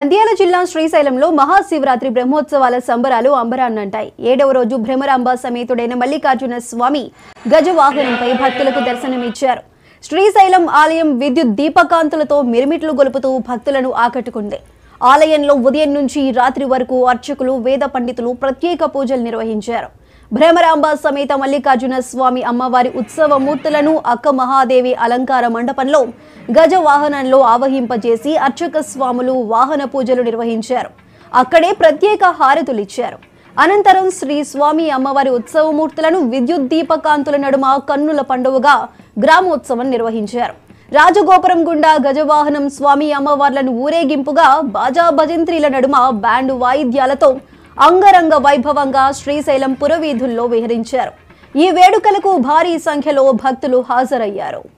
నంద్యాల జిల్లా శ్రీశైలంలో మహాశివరాత్రి బ్రహ్మోత్సవాల సంబరాలు అంబరాన్నంటాయి ఏడవ రోజు భ్రమరాంబ సమేతుడైన మల్లికార్జున స్వామి గజవాహనంపై భక్తులకు దర్శనమిచ్చారు శ్రీశైలం ఆలయం విద్యుత్ దీపకాంతులతో మిరుమిట్లు గొలుపుతూ భక్తులను ఆకట్టుకుంది ఆలయంలో ఉదయం నుంచి రాత్రి వరకు అర్చకులు వేద పండితులు ప్రత్యేక పూజలు నిర్వహించారు భ్రమరాంబ సమేత మల్లికార్జున స్వామి అమ్మవారి ఉత్సవ మూర్తులను అక్క మహాదేవి అలంకార మండపంలో గజ వాహనంలో ఆవహింపజేసి అర్చక స్వాములు వాహన పూజలు నిర్వహించారు అక్కడే ప్రత్యేక హారతులిచ్చారు అనంతరం శ్రీ స్వామి అమ్మవారి ఉత్సవమూర్తులను విద్యుత్ దీపకాంతుల నడుమ కన్నుల పండువగా గ్రామోత్సవం నిర్వహించారు రాజగోపురం గుండా గజవాహనం స్వామి అమ్మవార్లను ఊరేగింపుగా బాజా భజంత్రీల నడుమ బ్యాండు వాయిద్యాలతో అంగరంగ వైభవంగా శ్రీశైలం పురవీధుల్లో విహరించారు ఈ వేడుకలకు భారీ సంఖ్యలో భక్తులు హాజరయ్యారు